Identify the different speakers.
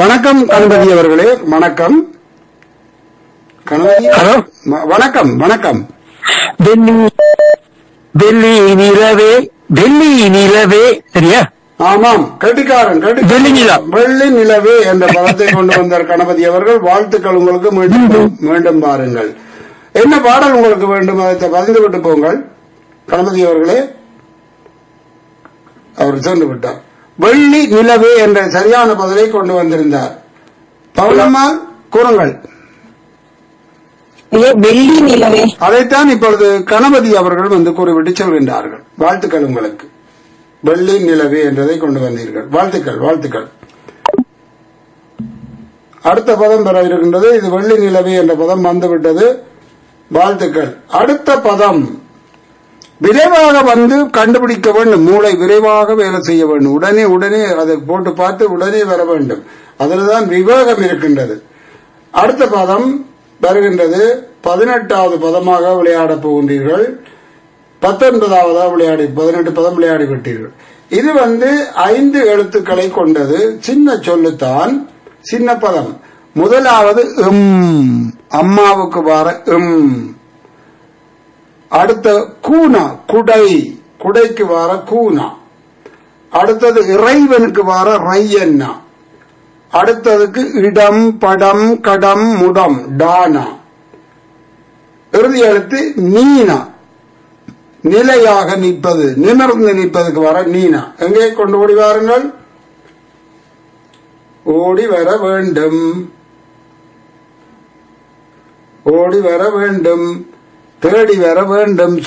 Speaker 1: வணக்கம் கணபதி அவர்களே வணக்கம் கணபதி
Speaker 2: ஹலோ.
Speaker 1: வ- வணக்கம் வணக்கம்
Speaker 2: டெல்லி டெல்லி நிலவே டெல்லி நிலவே சரியா
Speaker 1: ஆமாம் கெட்டிக்காரன் கெட்டி-
Speaker 2: வெள்ளி நிலா.
Speaker 1: வெள்ளி நிலவே என்ற பதத்தை கொண்டு வந்தார் கணபதி அவர்கள் வாழ்த்துக்கள் உங்களுக்கு மீண்டும் மீண்டும் பாருங்கள் என்ன பாடல் உங்களுக்கு வேண்டும் அதை பதிந்து விட்டு போங்கள் கணபதி அவர்களே அவர் சென்று விட்டார் வெள்ளி நிலவே என்ற சரியான பதிலை கொண்டு வந்திருந்தார் பவுனம்மா கூறுங்கள்
Speaker 3: ஐயோ வெள்ளி நிலவே
Speaker 1: அதைத்தான் இப்பொழுது கணபதி அவர்கள் வந்து கூறிவிட்டு செல்கின்றார்கள் வாழ்த்துக்கள் உங்களுக்கு வெள்ளி நிலவே என்றதை கொண்டு வந்தீர்கள் வாழ்த்துக்கள் வாழ்த்துக்கள் அடுத்த பதம் பெற இருக்கின்றது இது வெள்ளி நிலவே என்ற பதம் வந்துவிட்டது வாழ்த்துக்கள் அடுத்த பதம் விரைவாக வந்து கண்டுபிடிக்க வேண்டும் மூளை விரைவாக வேலை செய்ய வேண்டும் உடனே உடனே அதை போட்டு பார்த்து உடனே வர வேண்டும் அதில்தான் விவேகம் இருக்கின்றது அடுத்த பதம் வருகின்றது பதினெட்டாவது பதமாக விளையாடப் போகின்றீர்கள் பத்தொன்பதாவதா விளையாடி பதினெட்டு பதம் விளையாடி விட்டீர்கள் இது வந்து ஐந்து எழுத்துக்களை கொண்டது சின்ன சொல்லுத்தான் சின்ன பதம் முதலாவது எம் அம்மாவுக்கு வர எம் அடுத்த கூனா குடை குடைக்கு வர கூனா அடுத்தது இறைவனுக்கு வர ரையன்னா அடுத்ததுக்கு இடம் படம் கடம் முடம் டானா இறுதி எழுத்து நீனா நிலையாக நிற்பது நிமிர்ந்து நிற்பதுக்கு வர நீனா எங்கே கொண்டு ஓடி வாருங்கள் ஓடி வர வேண்டும் ஓடி வர வேண்டும் தேடி வர வேண்டும்